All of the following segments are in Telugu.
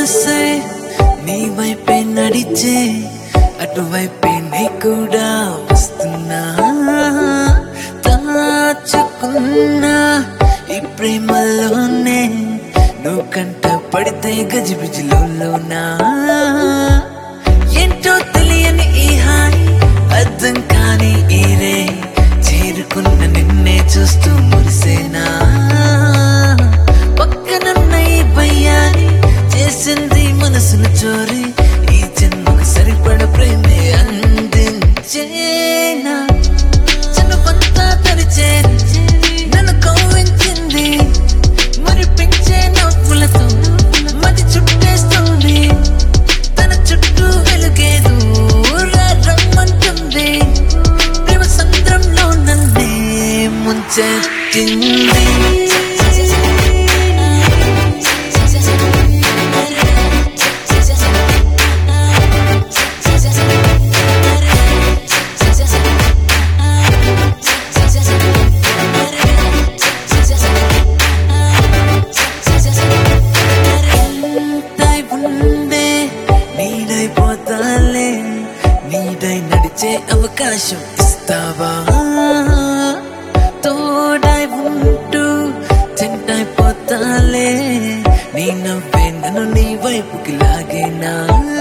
మనసే నీ వైపే నడిచే అటువైపే నీ కూడా వస్తున్నా దాచుకున్నా ఈ ప్రేమలోనే నువ్వు కంట పడితే గజిబిజిలోనా ఏంటో తెలియని ఈ హాయి అర్థం కాని ఈ రే చేరుకున్న నిన్నే చూస్తూ మురిసేనా పక్కనున్న ఈ భయ్యాని చేసింది మనసును చోరి ఈ జన్మకు సరిపడ ప్రేమే అందించేనా చనువంతా తరిచేరి నన్ను కవ్వించింది మురిపించే నవ్వులతో మది చుట్టేస్తుంది తన చుట్టూ వెలుగేదు రమ్మంటుంది ప్రేమ సంద్రంలో నన్నే ముంచెత్తింది నీడై ఉండే నీడైపోతాలే నీడై నడిచే అవకాశం ఇస్తావా తోడై ఉంటూ చెంటైపోతాలే నీ నవ్వే నన్ను నీ వైపుకి లాగేనా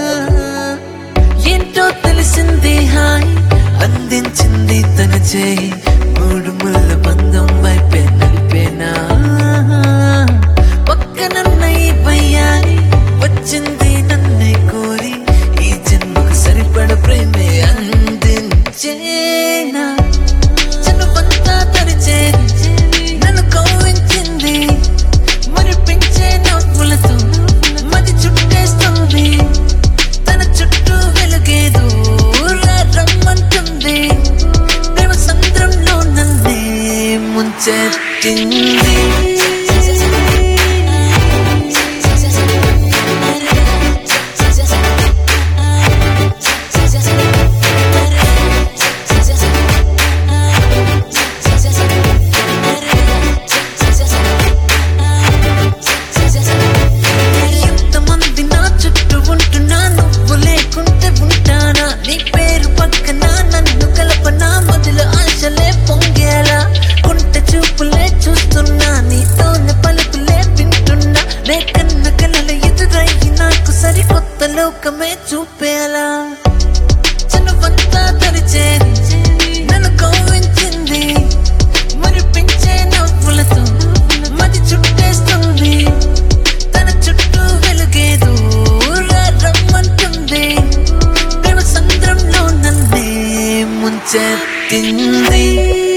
ఏంటో తెలిసింది హాయ్ అందించింది తన చేయి మూడు ముళ్ళ బంధం వైపే నడిపేనా పక్కనున్న ఈ భయ్యాని వచ్చింది నన్నే కోరి ఈ జన్మకు సరిపడ ప్రేమే అందించేనా చనువంతా తరిచేరి నన్ను కవ్వించింది మురిపించే నవ్వులతో మది చుట్టేస్తుంది తన చుట్టూ వెలుగేదు రమ్మంటుంది ప్రేమ సంద్రంలో నన్నే ముంచెత్తింది ఎంతమంది నా చుట్టూ ఉంటున్నా నువ్వు లేకుంటే ఉంటానా నీ పేరు పక్కన నన్ను కలపనా మొదలు ఆశలే పొంగేలా కుంట చూపులే చూస్తున్నా నీతోనే పలుకులే వింటున్నా నే కన్న కలలు ఎదురయ్యి నాకు సరికొత్త లోకమే చూపేలా చనువంతా తరిచేరి నన్ను కవ్వించింది మురిపించే నవ్వులతో మది చుట్టేస్తుంది తన చుట్టూ వెలుగేదు రమ్మంటుంది ప్రేమ సంద్రంలో నన్నే ముంచెత్తింది